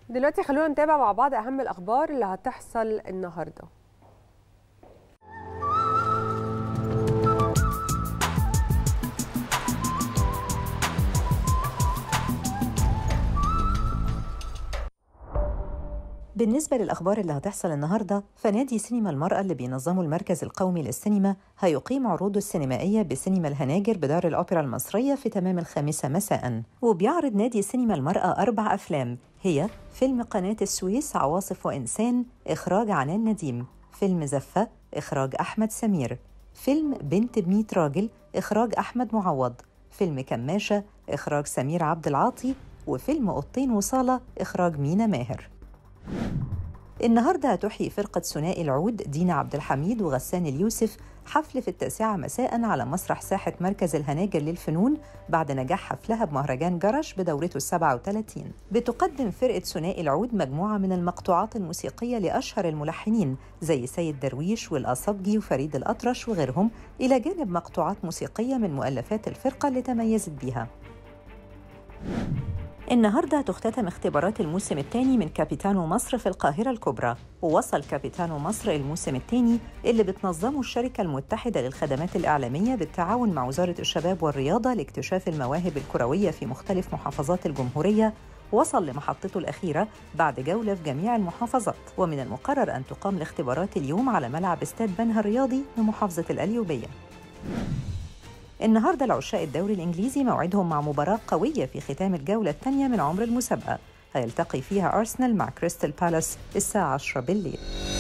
دلوقتي خلونا نتابع مع بعض اهم الاخبار اللي هتحصل النهارده بالنسبة للأخبار اللي هتحصل النهاردة فنادي سينما المرأة اللي بينظمه المركز القومي للسينما هيقيم عروضه السينمائية بسينما الهناجر بدار الأوبرا المصرية في تمام الخامسة مساء وبيعرض نادي سينما المرأة أربع أفلام هي فيلم قناة السويس عواصف وإنسان إخراج عنان نديم فيلم زفة إخراج أحمد سمير فيلم بنت بميت راجل إخراج أحمد معوض فيلم كماشة إخراج سمير عبد العاطي وفيلم قطين وصالة إخراج مينا ماهر النهارده هتحيي فرقة ثنائي العود دينا عبد الحميد وغسان اليوسف حفل في التاسعة مساء على مسرح ساحة مركز الهناجر للفنون بعد نجاح حفلها بمهرجان جرش بدورته السبعة وثلاثين بتقدم فرقة ثنائي العود مجموعة من المقطوعات الموسيقية لأشهر الملحنين زي سيد درويش والأصبجي وفريد الأطرش وغيرهم إلى جانب مقطوعات موسيقية من مؤلفات الفرقة اللي تميزت بيها النهارده هتختتم اختبارات الموسم الثاني من كابيتانو مصر في القاهرة الكبرى ووصل كابيتانو مصر الموسم الثاني اللي بتنظمه الشركة المتحدة للخدمات الإعلامية بالتعاون مع وزارة الشباب والرياضة لاكتشاف المواهب الكروية في مختلف محافظات الجمهورية وصل لمحطته الأخيرة بعد جولة في جميع المحافظات ومن المقرر أن تقام الاختبارات اليوم على ملعب استاد بنها الرياضي بمحافظة القليوبية النهارده العشاق الدوري الانجليزي موعدهم مع مباراه قويه في ختام الجوله الثانيه من عمر المسابقه هيلتقي فيها ارسنال مع كريستال بالاس الساعه 10 بالليل